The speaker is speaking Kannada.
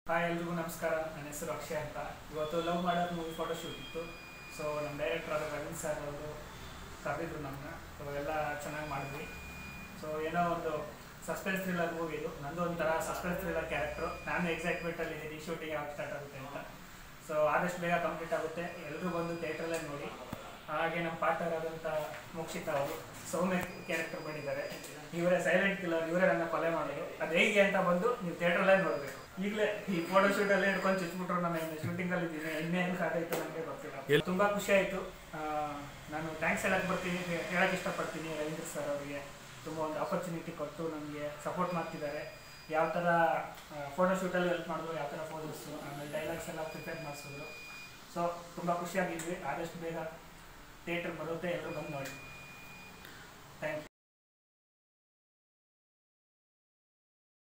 ಹಾಯ್ ಎಲ್ರಿಗೂ ನಮಸ್ಕಾರ ನನ್ನ ಹೆಸರು ಅಕ್ಷಯ್ ಅಂತ ಇವತ್ತು ಲವ್ ಮಾಡೋದು ಮೂವಿ ಫೋಟೋ ಶೂಟ್ ಇತ್ತು ಸೊ ನಮ್ಮ ಡೈರೆಕ್ಟರ್ ಆದ ರವೀಂದ್ ಸರ್ ಅವರು ಕರೆದಿದ್ರು ನಮ್ಮನ್ನ ಸೊ ಎಲ್ಲ ಚೆನ್ನಾಗಿ ಮಾಡಿದ್ವಿ ಸೊ ಏನೋ ಒಂದು ಸಸ್ಪೆನ್ಸ್ ಥ್ರಿಲ್ಲರ್ ಮೂವಿ ಇದು ನಂದು ಒಂಥರ ಸಸ್ಪೆನ್ಸ್ ಥ್ರಿಲ್ಲರ್ ಕ್ಯಾರೆಕ್ಟ್ರು ನಾನು ಎಕ್ಸೈಟ್ಮೆಂಟಲ್ಲಿ ಇದ್ದೀನಿ ಶೂಟಿಂಗ್ ಯಾವಾಗ ಸ್ಟಾರ್ಟ್ ಆಗುತ್ತೆ ಅಂತ ಸೊ ಆದಷ್ಟು ಬೇಗ ಕಂಪ್ಲೀಟ್ ಆಗುತ್ತೆ ಎಲ್ಲರೂ ಬಂದು ಥಿಯೇಟ್ರಲ್ಲೇ ನೋಡಿ ಹಾಗೆ ನಮ್ಮ ಪಾರ್ಟ್ನರ್ ಆದಂಥ ಮೋಕ್ಷಿತಾ ಅವರು ಸೌಮ್ಯ ಕ್ಯಾರೆಕ್ಟರ್ ಮಾಡಿದ್ದಾರೆ ಇವರೇ ಸೈಲೆಂಟ್ ಕಿಲ್ಲರ್ ಇವರೇ ನನ್ನ ಕೊಲೆ ಮಾಡೋದು ಅದು ಹೇಗೆ ಅಂತ ಬಂದು ನೀವು ಥಿಯೇಟ್ರಲ್ಲೇ ನೋಡಬೇಕು ಈಗಲೇ ಈ ಫೋಟೋ ಶೂಟಲ್ಲಿ ಹಿಡ್ಕೊಂಡು ಚುಚ್ಬಿಟ್ರು ನಾನು ಇನ್ನು ಶೂಟಿಂಗಲ್ಲಿ ಇದ್ದೀನಿ ಇನ್ನೇ ಏನು ಸಾಕಾಯ್ತು ನನಗೆ ಗೊತ್ತಿಲ್ಲ ತುಂಬ ಖುಷಿ ಆಯಿತು ನಾನು ಥ್ಯಾಂಕ್ಸ್ ಹೇಳಕ್ಕೆ ಬರ್ತೀನಿ ಹೇಳಕ್ಕೆ ಇಷ್ಟಪಡ್ತೀನಿ ರವೀಂದ್ರ ಸರ್ ಅವರಿಗೆ ತುಂಬ ಒಂದು ಆಪರ್ಚುನಿಟಿ ಕೊಟ್ಟು ನಮಗೆ ಸಪೋರ್ಟ್ ಮಾಡ್ತಿದ್ದಾರೆ ಯಾವ ಥರ ಫೋಟೋ ಶೂಟಲ್ಲಿ ಹೆಲ್ಪ್ ಮಾಡಿದ್ರು ಯಾವ ಥರ ಫೋಟೋಸು ಆಮೇಲೆ ಡೈಲಾಗ್ಸ್ ಎಲ್ಲ ಪ್ರಿಪೇರ್ ಮಾಡಿಸಿದ್ರು ಸೊ ತುಂಬ ಖುಷಿಯಾಗಿದ್ವಿ ಆದಷ್ಟು ಬೇಗ ಥಿಯೇಟ್ರ್ ಬರುತ್ತೆ ಎಲ್ಲರೂ ಬಂದು ನೋಡಿ ಥ್ಯಾಂಕ್ ಯು